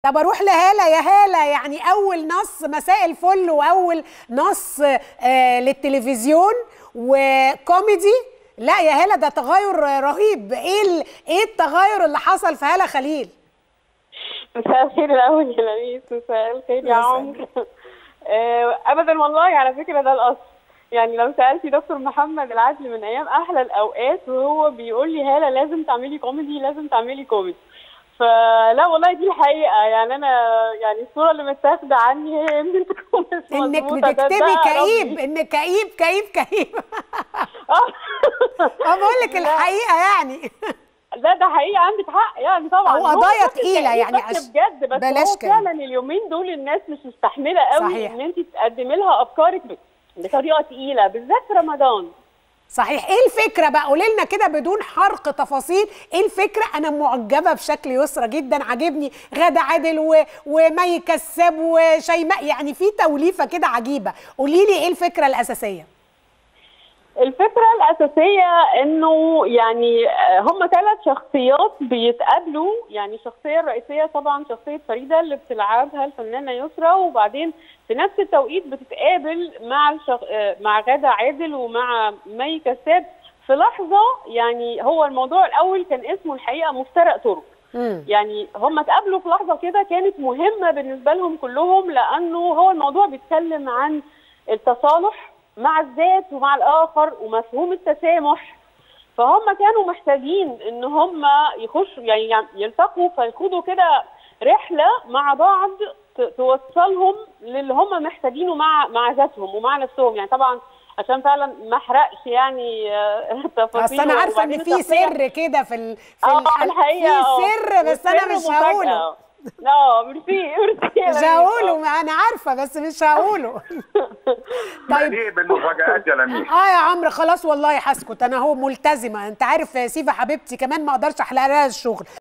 طب اروح لهاله يا هاله يعني اول نص مساء الفل واول نص آه للتلفزيون وكوميدي لا يا هاله ده تغير رهيب ايه ال- ايه التغير اللي حصل في هاله خليل مساء الخير الاول يا لميس مساء الخير يا مساء عمرو آه، ابدا والله على فكره ده الاصل يعني لو سالتي دكتور محمد العدل من ايام احلى الاوقات وهو بيقول لي هاله لازم تعملي كوميدي لازم تعملي كوميدي فلا والله دي الحقيقه يعني انا يعني الصوره اللي متاخده عني هي ان تكون مش انك مظبوطة. ده- بتكتبي ده كئيب ربي. انك كئيب كئيب كئيب آه. اه بقول لك الحقيقه يعني لا ده حقيقي عندك حق يعني طبعا أو هو قضايا بس تقيلة كئيب يعني بس عش- بجد بس بلاش هو كده. فعلا اليومين دول الناس مش مستحمله قوي صحيح. ان انت تقدمي لها افكارك ب- بطريقه تقيله بالذات في رمضان صحيح ايه الفكره بقى قولي لنا كده بدون حرق تفاصيل ايه الفكره انا معجبه بشكل يسرى جدا عاجبني غادة عادل و... ومي كساب وشيماء يعني في توليفه كده عجيبه قولي لي ايه الفكره الاساسيه الفكره الاساسيه انه يعني آه، هم ثلاث شخصيات بيتقابلوا يعني الشخصيه الرئيسيه طبعا شخصيه فريده اللي بتلعبها الفنانه يسرا وبعدين في نفس التوقيت بتتقابل مع الشخ... آه، مع غادة عادل ومع مي كساب في لحظه يعني هو الموضوع الاول كان اسمه الحقيقه مفترق طرق امم يعني هم اتقابلوا في لحظه كده كانت مهمه بالنسبه لهم كلهم لانه هو الموضوع بيتكلم عن التصالح مع الذات ومع الاخر ومفهوم التسامح فهم كانوا محتاجين ان هم يخشوا يعني يلتقوا فيخوضوا كده رحله مع بعض ت- توصلهم للي هم محتاجينه مع مع ذاتهم ومع نفسهم يعني طبعا عشان فعلا ما احرقش يعني آه، تفاصيل اصل انا عارفه وبعدين ان في الشخصية- سر كده في ال... في اه الحلقة. الحقيقه في آه. سر بس انا والسر مش هقوله مفاجأة. لا ميرسي ميرسي يا مش لميس. هقوله ما انا عارفه بس مش هقوله طيب مليء بالمفاجآت يا لميس اه يا عمرو خلاص والله هسكت انا هو ملتزمه انت عارف يا سيفا حبيبتي كمان ما اقدرش احلق لها الشغل